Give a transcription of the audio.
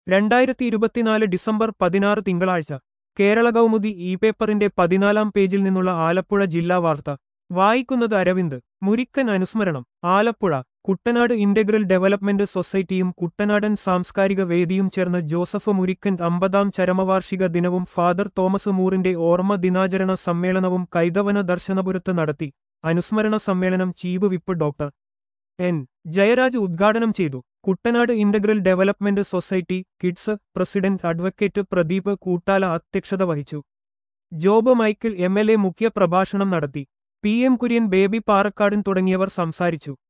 രണ്ടായിരത്തി ഇരുപത്തിനാല് ഡിസംബർ പതിനാറ് തിങ്കളാഴ്ച കേരള കൗമുദി ഇ പേപ്പറിന്റെ പതിനാലാം പേജിൽ നിന്നുള്ള ആലപ്പുഴ ജില്ലാ വാർത്ത വായിക്കുന്നത് അരവിന്ദ് മുരിക്കൻ അനുസ്മരണം ആലപ്പുഴ കുട്ടനാട് ഇന്റഗ്രൽ ഡെവലപ്മെന്റ് സൊസൈറ്റിയും കുട്ടനാടൻ സാംസ്കാരിക വേദിയും ചേർന്ന് ജോസഫ് മുരിക്കൻ അമ്പതാം ചരമവാർഷിക ദിനവും ഫാദർ തോമസ് മൂറിന്റെ ഓർമ്മ ദിനാചരണ സമ്മേളനവും കൈതവന ദർശനപുരത്ത് നടത്തി അനുസ്മരണ സമ്മേളനം chief whip doctor N Jayaraj ഉദ്ഘാടനം ചെയ്തു Kuttanad integral development society kids president advocate Pradeep Koottala അധ്യക്ഷത വഹിച്ചു Job Michael M L A മുഖ്യ പ്രഭാഷണം നടത്തി P M Kurian Baby Parakkadan തുടങ്ങിയവർ സംസാരിച്ചു